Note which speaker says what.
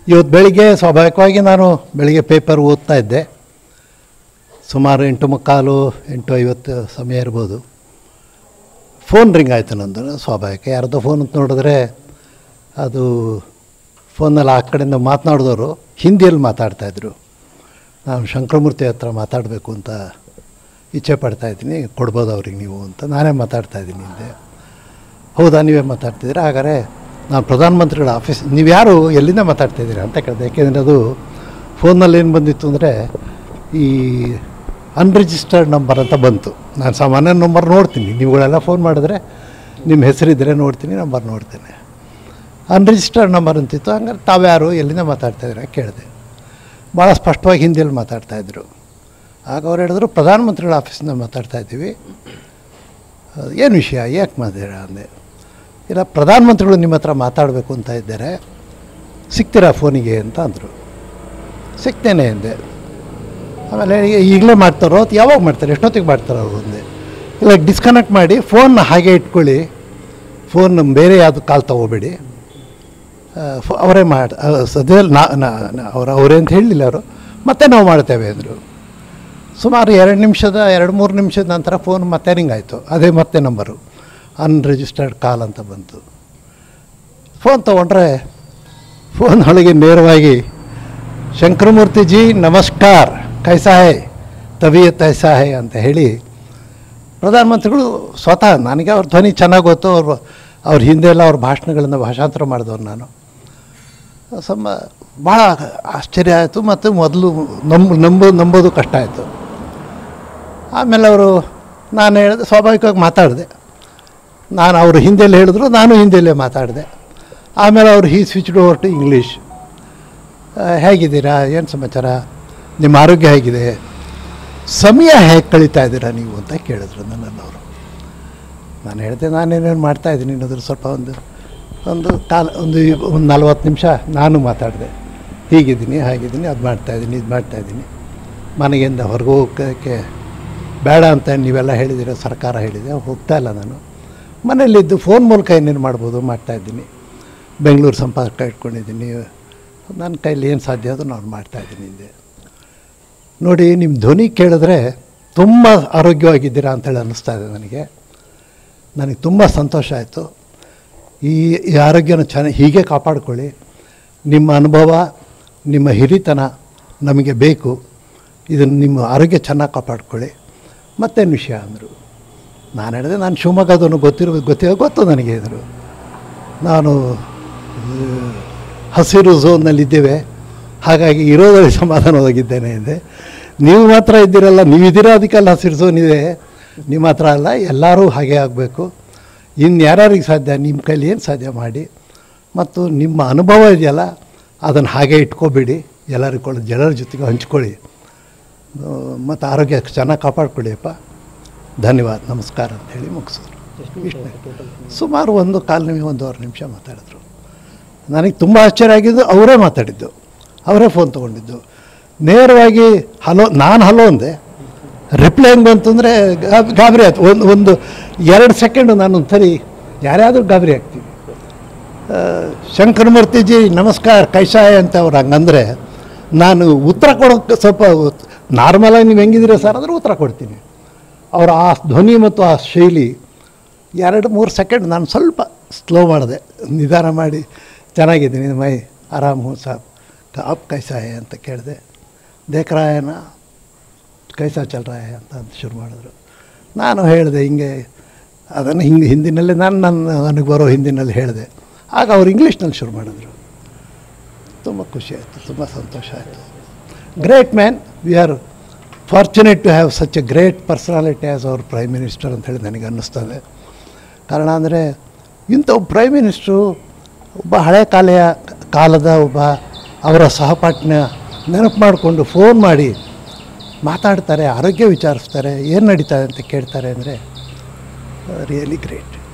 Speaker 1: ಇವತ್ತು ಬೆಳಿಗ್ಗೆ ಸ್ವಾಭಾವಿಕವಾಗಿ ನಾನು ಬೆಳಿಗ್ಗೆ ಪೇಪರ್ ಓದ್ತಾ ಇದ್ದೆ ಸುಮಾರು ಎಂಟು ಮುಕ್ಕಾಲು ಎಂಟು ಐವತ್ತು ಸಮಯ ಇರ್ಬೋದು ಫೋನ್ ರಿಂಗ್ ಆಯಿತು ನಂದು ಸ್ವಾಭಾವಿಕ ಯಾರ್ದೋ ಫೋನ್ ಅಂತ ನೋಡಿದ್ರೆ ಅದು ಫೋನಲ್ಲಿ ಆ ಕಡೆಯಿಂದ ಮಾತನಾಡಿದವರು ಹಿಂದಿಯಲ್ಲಿ ಮಾತಾಡ್ತಾಯಿದ್ರು ನಾನು ಶಂಕರಮೂರ್ತಿ ಹತ್ರ ಮಾತಾಡಬೇಕು ಅಂತ ಇಚ್ಛೆ ಪಡ್ತಾ ಇದ್ದೀನಿ ಕೊಡ್ಬೋದು ಅವ್ರಿಗೆ ನೀವು ಅಂತ ನಾನೇ ಮಾತಾಡ್ತಾ ಇದ್ದೀನಿ ಹಿಂದೆ ಹೌದಾ ನೀವೇ ಮಾತಾಡ್ತಿದ್ದೀರಾ ಹಾಗಾದ್ರೆ ನಾನು ಪ್ರಧಾನಮಂತ್ರಿಗಳ ಆಫೀಸ್ ನೀವು ಯಾರು ಎಲ್ಲಿಂದ ಮಾತಾಡ್ತಾ ಇದ್ದೀರಾ ಅಂತ ಕೇಳಿದೆ ಯಾಕೆಂದರೆ ಅದು ಫೋನಲ್ಲಿ ಏನು ಬಂದಿತ್ತು ಅಂದರೆ ಈ ಅನ್ರಿಜಿಸ್ಟರ್ಡ್ ನಂಬರ್ ಅಂತ ಬಂತು ನಾನು ಸಾಮಾನ್ಯ ನಂಬರ್ ನೋಡ್ತೀನಿ ನೀವುಗಳೆಲ್ಲ ಫೋನ್ ಮಾಡಿದ್ರೆ ನಿಮ್ಮ ಹೆಸರಿದ್ದರೆ ನೋಡ್ತೀನಿ ನಂಬರ್ ನೋಡ್ತೇನೆ ಅನ್ರಿಜಿಸ್ಟರ್ಡ್ ನಂಬರ್ ಅಂತಿತ್ತು ಹಂಗಾರೆ ತಾವ್ಯಾರು ಎಲ್ಲಿಂದ ಮಾತಾಡ್ತಾ ಇದ್ದೀರಾ ಕೇಳಿದೆ ಭಾಳ ಸ್ಪಷ್ಟವಾಗಿ ಹಿಂದಿಯಲ್ಲಿ ಮಾತಾಡ್ತಾಯಿದ್ರು ಆಗ ಅವ್ರು ಹೇಳಿದ್ರು ಪ್ರಧಾನಮಂತ್ರಿಗಳ ಆಫೀಸಿಂದ ಮಾತಾಡ್ತಾ ಇದ್ದೀವಿ ಏನು ವಿಷಯ ಯಾಕೆ ಮಾತಾಡ ಅಂದೆ ಇಲ್ಲ ಪ್ರಧಾನಮಂತ್ರಿಗಳು ನಿಮ್ಮ ಹತ್ರ ಮಾತಾಡಬೇಕು ಅಂತ ಇದ್ದಾರೆ ಸಿಗ್ತೀರಾ ಫೋನಿಗೆ ಅಂತ ಅಂದರು ಸಿಗ್ತೇನೆ ಅಂದೆ ಆಮೇಲೆ ಈ- ಈಗಲೇ ಮಾಡ್ತಾರೋ ಅಥವಾ ಯಾವಾಗ ಮಾಡ್ತಾರೆ ಎಷ್ಟೊತ್ತಿಗೆ ಮಾಡ್ತಾರೋ ಅವರು ಅಂದೆ ಇಲ್ಲ ಡಿಸ್ಕನೆಕ್ಟ್ ಮಾಡಿ ಫೋನ್ನ ಹಾಗೆ ಇಟ್ಕೊಳ್ಳಿ ಫೋನ್ ಬೇರೆ ಯಾವುದು ಕಾಲ್ ತೊಗೋಬೇಡಿ ಫ- ಅವರೇ ಮಾಡಿ ಸದ್ಯದಲ್ಲಿ ನಾ ನಾ- ನಾ- ಅವ್ರು ಅವರೇ ಅಂತ ಹೇಳಲಿಲ್ಲ ಅವರು ಮತ್ತೆ ನಾವು ಮಾಡ್ತೇವೆ ಅಂದರು ಸುಮಾರು ಎರಡು ನಿಮಿಷದ ಎರಡು ಮೂರು ನಿಮಿಷದ ನಂತರ ಫೋನ್ ಮತ್ತೆ ರಿಂಗ್ ಆಯಿತು ಅದೇ ಮತ್ತೆ ನಂಬರು ಅನ್ರಿಜಿಸ್ಟರ್ಡ್ ಕಾಲ್ ಅಂತ ಬಂತು ಫೋನ್ ತೊಗೊಂಡ್ರೆ ಫೋನ್ ಒಳಗೆ ನೇರವಾಗಿ ಶಂಕರಮೂರ್ತಿ ಜಿ ನಮಸ್ಕಾರ ಕೈಸಾ ಹೈ ತಬಿಯತ್ ಐಸಾ ಹೈ ಅಂತ ಹೇಳಿ ಪ್ರಧಾನಮಂತ್ರಿಗಳು ಸ್ವತಃ ನನಗೆ ಅವ್ರ ಧ್ವನಿ ಚೆನ್ನಾಗಿ ಗೊತ್ತು ಅವ್ರು ಅವ್ರ ಹಿಂದೆ ಎಲ್ಲ ಅವ್ರ ಭಾಷಣಗಳನ್ನು ಭಾಷಾಂತರ ಮಾಡಿದವ್ರು ನಾನು ಸಮ ಭಾಳ ಆಶ್ಚರ್ಯ ಆಯಿತು ಮತ್ತು ಮೊದಲು ನಂಬ ನಂಬೋ ನಂಬೋದು ಕಷ್ಟ ಆಯಿತು ಆಮೇಲೆ ಅವರು ನಾನು ಹೇಳಿದೆ ಸ್ವಾಭಾವಿಕವಾಗಿ ಮಾತಾಡಿದೆ ನಾನು ಅವರು ಹಿಂದೆಲ್ಲಿ ಹೇಳಿದ್ರು ನಾನು ಹಿಂದೆಲ್ಲೇ ಮಾತಾಡಿದೆ ಆಮೇಲೆ ಅವರು he switched over to English ಹೇಗಿದ್ದೀರಾ ಏನು ಸಮಾಚಾರ ನಿಮ್ಮ ಆರೋಗ್ಯ ಹೇಗಿದೆ ಸಮಯ ಹೇಗೆ ಕಳೀತಾ ಇದ್ದೀರಾ ನೀವು ಅಂತ ಕೇಳಿದ್ರು ನನ್ನನ್ನು ಅವರು ನಾನು ಹೇಳಿದೆ ನಾನೇನೇನು ಮಾಡ್ತಾಯಿದ್ದೀನಿ ಅನ್ನೋದ್ರ ಸ್ವಲ್ಪ ಒಂದು ಒಂದು ಕಾಲ ಒಂದು ಒಂದು ನಲ್ವತ್ತು ನಿಮಿಷ ನಾನು ಮಾತಾಡಿದೆ ಹೀಗಿದ್ದೀನಿ ಹಾಗಿದ್ದೀನಿ ಅದು ಮಾಡ್ತಾಯಿದ್ದೀನಿ ಇದು ಮಾಡ್ತಾಯಿದ್ದೀನಿ ಮನೆಯಿಂದ ಹೊರಗೆ ಹೋಗೋಕ್ಕೆ ಬೇಡ ಅಂತ ನೀವೆಲ್ಲ ಹೇಳಿದ್ದೀರ ಸರ್ಕಾರ ಹೇಳಿದೆ ಹೋಗ್ತಾ ಇಲ್ಲ ನಾನು ಮನೆಯಲ್ಲಿದ್ದು ಫೋನ್ ಮೂಲಕ ಏನೇನು ಮಾಡ್ಬೋದು ಮಾಡ್ತಾಯಿದ್ದೀನಿ ಬೆಂಗಳೂರು ಸಂಪರ್ಕ ಇಟ್ಕೊಂಡಿದ್ದೀನಿ ನನ್ನ ಕೈಲಿ ಏನು ಸಾಧ್ಯ ಅದು ನಾನು ಮಾಡ್ತಾಯಿದ್ದೀನಿ ಹಿಂದೆ ನೋಡಿ ನಿಮ್ಮ ಧ್ವನಿ ಕೇಳಿದ್ರೆ ತುಂಬ ಆರೋಗ್ಯವಾಗಿದ್ದೀರಾ ಅಂತೇಳಿ ಅನ್ನಿಸ್ತಾ ಇದೆ ನನಗೆ ನನಗೆ ತುಂಬ ಸಂತೋಷ ಆಯಿತು ಈ ಈ ಆರೋಗ್ಯನ ಚೆನ್ನಾಗಿ ಹೀಗೆ ಕಾಪಾಡ್ಕೊಳ್ಳಿ ನಿಮ್ಮ ಅನುಭವ ನಿಮ್ಮ ಹಿರಿತನ ನಮಗೆ ಬೇಕು ಇದನ್ನು ನಿಮ್ಮ ಆರೋಗ್ಯ ಚೆನ್ನಾಗಿ ಕಾಪಾಡ್ಕೊಳ್ಳಿ ಮತ್ತೇನು ವಿಷಯ ಅಂದರು ನಾನು ಹೇಳಿದೆ ನಾನು ಶಿವಮೊಗ್ಗದವನು ಗೊತ್ತಿರೋ ಗೊತ್ತಿರೋ ಗೊತ್ತು ನನಗೆ ಇದ್ರು ನಾನು ಆ, ಹಸಿರು ಝೋನ್ನಲ್ಲಿದ್ದೇವೆ ಹಾಗಾಗಿ ಇರೋದ್ರಲ್ಲಿ ಸಮಾಧಾನವಾಗಿದ್ದೇನೆ ಎಂದೆ ನೀವು ಮಾತ್ರ ಇದ್ದೀರಲ್ಲ ನೀವಿದ್ದೀರಾ ಅದಕ್ಕೆಲ್ಲ ಹಸಿರು ಝೋನ್ ಇದೆ ನಿಮ್ಮ ಹತ್ರ ಅಲ್ಲ ಎಲ್ಲರೂ ಹಾಗೆ ಆಗಬೇಕು ಇನ್ನು ಯಾರ್ಯಾರಿಗೆ ಸಾಧ್ಯ ನಿಮ್ಮ ಕೈಲಿ ಏನು ಸಾಧ್ಯ ಮಾಡಿ ಮತ್ತು ನಿಮ್ಮ ಅನುಭವ ಇದೆಯಲ್ಲ ಅದನ್ನು ಹಾಗೆ ಇಟ್ಕೋಬೇಡಿ ಎಲ್ಲರಿಗೂ ಕೊಡ ಜನರ ಜೊತೆಗೆ ಹಂಚ್ಕೊಳ್ಳಿ ಮತ್ತು ಆರೋಗ್ಯ ಚೆನ್ನಾಗಿ ಕಾಪಾಡ್ಕೊಳ್ಳಿಯಪ್ಪ ಧನ್ಯವಾದ ನಮಸ್ಕಾರ ಅಂತೇಳಿ ಮುಗಿಸಿದ್ರು ಇಷ್ಟೇ ಸುಮಾರು ಒಂದು ಕಾಲು ನಿಮಿಷ ಒಂದೂವರೆ ನಿಮಿಷ ಮಾತಾಡಿದ್ರು ನನಗೆ ತುಂಬ ಆಶ್ಚರ್ಯ ಆಗಿದ್ದು ಅವರೇ ಮಾತಾಡಿದ್ದು ಅವರೇ ಫೋನ್ ತೊಗೊಂಡಿದ್ದು ನೇರವಾಗಿ ಹಲೋ ನಾನು ಹಲೋ ಅಂದೆ ರಿಪ್ಲೈ ಹೆಂಗೆ ಬಂತು ಅಂದರೆ ಗಾಬರಿ ಆಯ್ತು ಒಂದು ಒಂದು ಎರಡು ಸೆಕೆಂಡು ನಾನು ಒಂದು ಸರಿ ಯಾರ್ಯಾದರೂ ಗಾಬರಿ ಆಗ್ತೀವಿ ಆ, ಶಂಕರಮೂರ್ತಿ ಜಿ ನಮಸ್ಕಾರ ಕೈಸಾಯ ಅಂತ ಅವ್ರು ಹಂಗಂದರೆ ನಾನು ಉತ್ತರ ಕೊಡೋಕ್ಕೆ ಸ್ವಲ್ಪ ನಾರ್ಮಲಾಗಿ ನೀವು ಹೆಂಗಿದ್ದೀರಾ ಸರ್ ಅಂದರೆ ಉತ್ತರ ಕೊಡ್ತೀನಿ ಅವರ ಆ ಧ್ವನಿ ಮತ್ತು ಆ ಶೈಲಿ ಎರಡು ಮೂರು ಸೆಕೆಂಡ್ ನಾನು ಸ್ವಲ್ಪ ಸ್ಲೋ ಮಾಡಿದೆ ನಿಧಾನ ಮಾಡಿ ಚೆನ್ನಾಗಿದ್ದೀನಿ ಮೈ ಆರಾಮ್ ಹೂ ಸಾಬ್ ಆಪ್ ಕೈಸಾ ಹೈ ಅಂತ ಕೇಳಿದೆ ದೇಖರಾಯನ ಕೈಸಾ ಚಲ್ ರಾಯ ಅಂತ ಅಂತ ಶುರು ಮಾಡಿದ್ರು ನಾನು ಹೇಳಿದೆ ಹಿಂಗೆ ಅದನ್ನು ಹಿಂಗೆ ಹಿಂದಿನಲ್ಲೇ ನಾನು ನನ್ನ ನನಗೆ ಬರೋ ಹಿಂದಿನಲ್ಲಿ ಹೇಳಿದೆ ಆಗ ಅವ್ರು ಇಂಗ್ಲೀಷ್ನಲ್ಲಿ ಶುರು ಮಾಡಿದ್ರು ತುಂಬ ಖುಷಿ ಆಯಿತು ತುಂಬ ಸಂತೋಷ ಆಯಿತು great man we are fortunate to have such a great personality as our prime minister ಅಂತ ಹೇಳಿ ನನಗೆ ಅನ್ನಿಸ್ತದೆ ಕಾರಣ ಅಂದರೆ ಇಂಥ ಒಬ್ಬ ಪ್ರೈಮ್ ಮಿನಿಸ್ಟ್ರು ಒಬ್ಬ ಹಳೆ ಕಾಲೆಯ ಕಾಲದ ಒಬ್ಬ ಅವರ ಸಹಪಾಠಿನ ನೆನಪು ಮಾಡಿಕೊಂಡು ಫೋನ್ ಮಾಡಿ ಮಾತಾಡ್ತಾರೆ ಆರೋಗ್ಯ ವಿಚಾರಿಸ್ತಾರೆ ಏನು ನಡೀತಾ ಇದೆ ಅಂತ ಕೇಳ್ತಾರೆ ಅಂದರೆ ರಿಯಲಿ ಗ್ರೇಟ್